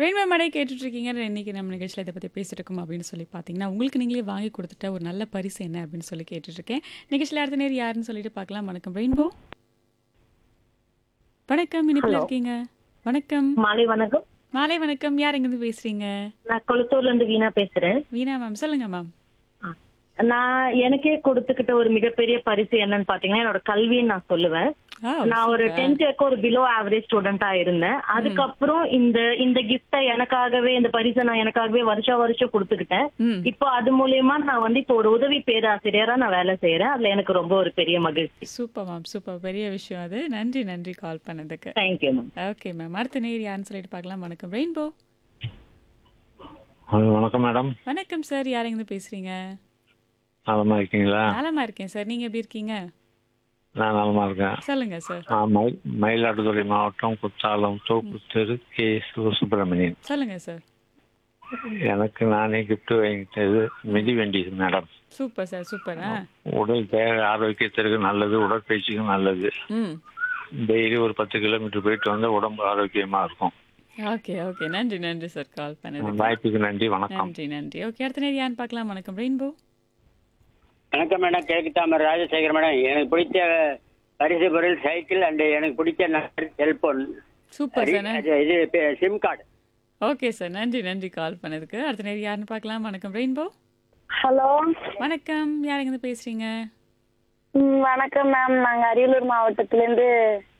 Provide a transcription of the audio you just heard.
Rainbow மடை கேட்டுட்டு இருக்கீங்க இன்னைக்கு நம்ம நிகழ்ச்சியில் இதை பற்றி பேசிட்டு இருக்கோம் அப்படின்னு சொல்லி பார்த்தீங்கன்னா உங்களுக்கு நீங்களே வாங்கி கொடுத்துட்ட ஒரு நல்ல பரிசு என்ன அப்படின்னு சொல்லி கேட்டுட்டு இருக்கேன் நிகழ்ச்சியில் அடுத்த நேரம் யாருன்னு சொல்லிட்டு பார்க்கலாம் வணக்கம் ரெயின்போ வணக்கம் இனிப்பில் இருக்கீங்க வணக்கம் மாலை வணக்கம் மாலை வணக்கம் யார் எங்கேருந்து பேசுறீங்க நான் கொளத்தூர்ல இருந்து வீணா பேசுறேன் வீணா மேம் சொல்லுங்க மேம் நான் எனக்கே கொடுத்துக்கிட்ட ஒரு மிகப்பெரிய பரிசு என்னன்னு பாத்தீங்கன்னா என்னோட கல்வின்னு நான் சொல்லுவேன் ஆ நான் ஒரு டென்த் வரைக்கும் ஒரு பிலோ ஆவரேஜ் ஸ்டூடெண்டா இருந்தேன் அதுக்கப்புறம் இந்த இந்த கிஃப்ட எனக்காகவே இந்த பரிசை நான் எனக்காகவே வருஷம் வருஷம் கொடுத்துக்கிட்டேன் ம் இப்போ அது மூலியமா நான் வந்து இப்போ ஒரு உதவி பேராசிரியரா நான் வேலை செய்யறேன் அதுல எனக்கு ரொம்ப ஒரு பெரிய மகிழ்ச்சி சூப்பர் மேம் சூப்பர் பெரிய விஷயம் அது நன்றி நன்றி கால் பண்ணதுக்கு தேங்க்யூ மேம் ஓகே மேம் அடுத்த நேர் யாருன்னு சொல்லிட்டு பார்க்கலாம் வணக்கம் ரெயின்போ ஹலோ வணக்கம் மேடம் வணக்கம் சார் யார் எங்கேருந்து பேசுறீங்க நலமா இருக்கீங்களா நலமா இருக்கேன் சார் நீங்க எப்படி இருக்கீங்க நான் நலமா இருக்கேன் சொல்லுங்க சார் நான் மயி மயிலாடுதுறை மாவட்டம் குத்தாலம் தோப்பு தெரு கே சுப்பிரமணியன் சொல்லுங்க சார் எனக்கு நானே gift வாங்கிட்டது மிதிவண்டி மேடம் சூப்பர் சார் சூப்பர் ஆ உடல் தேக ஆரோக்கியத்திற்கு நல்லது உடற்பயிற்சிக்கும் நல்லது ம் டெய்லி ஒரு பத்து கிலோமீட்டர் போயிட்டு வந்தா உடம்பு ஆரோக்கியமா இருக்கும் ஓகே ஓகே நன்றி நன்றி சார் கால் பண்ணதுக்கு வாய்ப்புக்கு நன்றி வணக்கம் நன்றி நன்றி ஓகே அடுத்த நேரம் யாருன்னு பார்க்கலாம் வணக்கம் ரெயின்போ வணக்கம் மேடம் கேக்கு தாமர் ராஜசேகர் மேடம் எனக்கு பிடிச்ச பரிசு பொருள் சைக்கிள் அண்ட் எனக்கு பிடிச்ச நம்பர் செல்போன் சூப்பர் சார் நன்றி. இது சிம் கார்டு ஓகே சார் நன்றி நன்றி கால் பண்ணதுக்கு அடுத்த நேரம் யாருன்னு பார்க்கலாம் வணக்கம் ரெயின்போ ஹலோ வணக்கம் யார் எங்கேருந்து பேசுறீங்க ம், வணக்கம் மேம் நாங்க அரியலூர் மாவட்டத்திலேருந்து